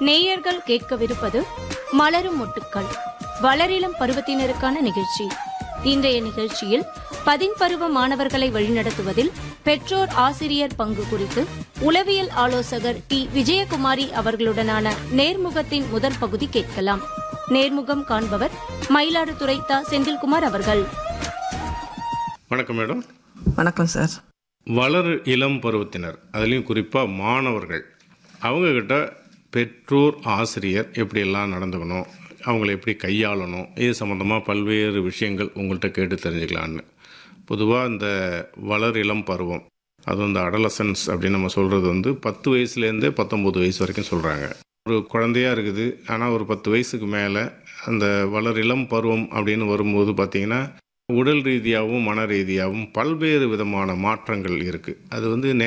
நேயர்கள் கேட்கவிருப்பது மலரும் மொட்டுக்கள் வளரிளம் பருவத்தினருக்கான நிகழ்ச்சி இன்றைய நிகழ்ச்சியில் பதின்பருவ மாணவர்களை வழிநடத்துவதில் பெற்றோர் ஆசிரியர் பங்கு குறித்து உளவியல் ஆலோசகர் டி விஜயகுமாரி அவர்களுடனான நேர்முகத்தின் முதல் பகுதி கேட்கலாம் நேர்முகம் காண்பவர் மயிலாடுதுறை தா செந்தில்குமார் அவர்கள் வணக்கம் மேடம் வணக்கம் சார் வளர் இளம் பருவத்தினர் அதுலேயும் குறிப்பாக மாணவர்கள் அவங்கக்கிட்ட பெற்றோர் ஆசிரியர் எப்படியெல்லாம் நடந்துக்கணும் அவங்கள எப்படி கையாளணும் இது சம்மந்தமாக பல்வேறு விஷயங்கள் உங்கள்கிட்ட கேட்டு தெரிஞ்சுக்கலான்னு பொதுவாக இந்த வளர் இளம் பருவம் அது வந்து அடலசன்ஸ் அப்படின்னு நம்ம சொல்கிறது வந்து பத்து வயசுலேருந்தே பத்தொம்போது வயசு வரைக்கும் சொல்கிறாங்க ஒரு குழந்தையா இருக்குது ஆனால் ஒரு பத்து வயசுக்கு மேலே அந்த வளர் இளம் பருவம் அப்படின்னு வரும்போது பார்த்திங்கன்னா உடல் ரீதியாகவும் மன ரீதியாகவும் பல்வேறு விதமான மாற்றங்கள் இருக்குது அது வந்து